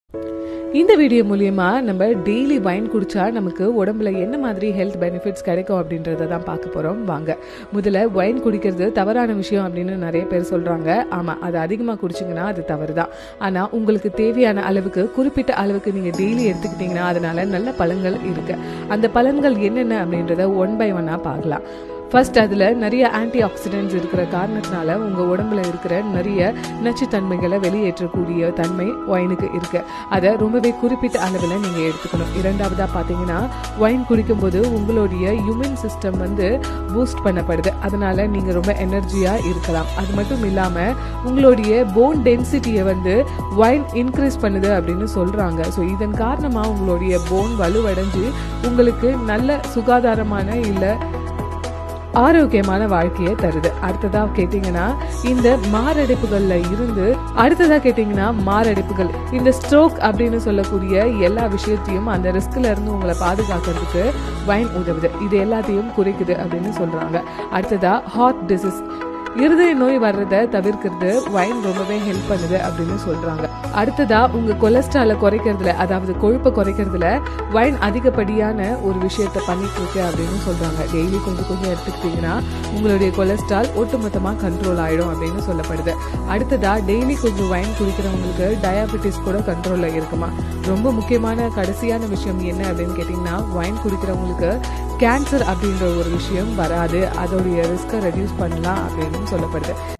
இந்த வீடியோ மூலியமா நம்ம டெய்லி வைன் குடிச்சா நமக்கு உடம்புல என்ன மாதிரி ஹெல்த் பெனிஃபிட்ஸ் கிடைக்கும் அப்படின்றத தான் பார்க்க போறோம் வாங்க முதல்ல வைன் குடிக்கிறது தவறான விஷயம் அப்படின்னு நிறைய பேர் சொல்றாங்க ஆமா அது அதிகமா குடிச்சிங்கன்னா அது தவறு தான் ஆனா உங்களுக்கு தேவையான அளவுக்கு குறிப்பிட்ட அளவுக்கு நீங்க டெய்லி எடுத்துக்கிட்டீங்கன்னா அதனால நல்ல பலன்கள் இருக்கு அந்த பலன்கள் என்னென்ன அப்படின்றத ஒன் பை ஒன்னா பார்க்கலாம் ஃபர்ஸ்ட் அதில் நிறைய ஆன்டி ஆக்சிடென்ட்ஸ் இருக்கிற காரணத்தினால உங்கள் உடம்புல இருக்கிற நிறைய நச்சுத்தன்மைகளை வெளியேற்றக்கூடிய தன்மை ஒயினுக்கு இருக்கு அதை ரொம்பவே குறிப்பிட்ட அளவில் நீங்கள் எடுத்துக்கணும் இரண்டாவதாக பார்த்தீங்கன்னா ஒயின் குடிக்கும்போது உங்களுடைய இம்யூன் சிஸ்டம் வந்து பூஸ்ட் பண்ணப்படுது அதனால நீங்கள் ரொம்ப எனர்ஜியாக இருக்கலாம் அது மட்டும் இல்லாமல் உங்களுடைய போன் டென்சிட்டியை வந்து ஒயின் இன்க்ரீஸ் பண்ணுது அப்படின்னு சொல்கிறாங்க ஸோ இதன் காரணமாக உங்களுடைய போன் வலுவடைஞ்சு உங்களுக்கு நல்ல சுகாதாரமான இல்லை ஆரோக்கியமான வாழ்க்கையை தருது அடுத்ததா கேட்டீங்கன்னா இந்த மாரடைப்புகள்ல இருந்து அடுத்ததா கேட்டீங்கன்னா மாரடைப்புகள் இந்த ஸ்ட்ரோக் அப்படின்னு சொல்லக்கூடிய எல்லா விஷயத்தையும் அந்த ரிஸ்க்ல இருந்து உங்களை பாதுகாக்கிறதுக்கு வைன் உதவுது இது எல்லாத்தையும் குறைக்குது அப்படின்னு சொல்றாங்க அடுத்ததா ஹார்ட் டிசீஸ் இருதய நோய் வர்றதை தவிர்க்கிறது வைன் ரொம்பவே ஹெல்ப் பண்ணுது அப்படின்னு சொல்றாங்க அடுத்ததா உங்க கொலஸ்ட்ரால குறைக்கிறதுல அதாவது கொழுப்பை குறைக்கிறதுல வைன் அதிகப்படியான ஒரு விஷயத்த பண்ணிட்டு இருக்கு அப்படின்னு சொல்றாங்க டெய்லி கொஞ்சம் கொஞ்சம் எடுத்துக்கிட்டீங்கன்னா உங்களுடைய கொலஸ்ட்ரால் ஒட்டுமொத்தமா கண்ட்ரோல் ஆயிடும் அப்படின்னு சொல்லப்படுது அடுத்ததா டெய்லி கொஞ்சம் வைன் குடிக்கிறவங்களுக்கு டயாபெட்டிஸ் கூட கண்ட்ரோல்ல இருக்குமா ரொம்ப முக்கியமான கடைசியான விஷயம் என்ன அப்படின்னு கேட்டீங்கன்னா வைன் குடிக்கிறவங்களுக்கு கேன்சர் அப்படின்ற ஒரு விஷயம் வராது அதோடைய ரிஸ்கை ரெடியூஸ் பண்ணலாம் அப்படின்னு சொல்லப்படுது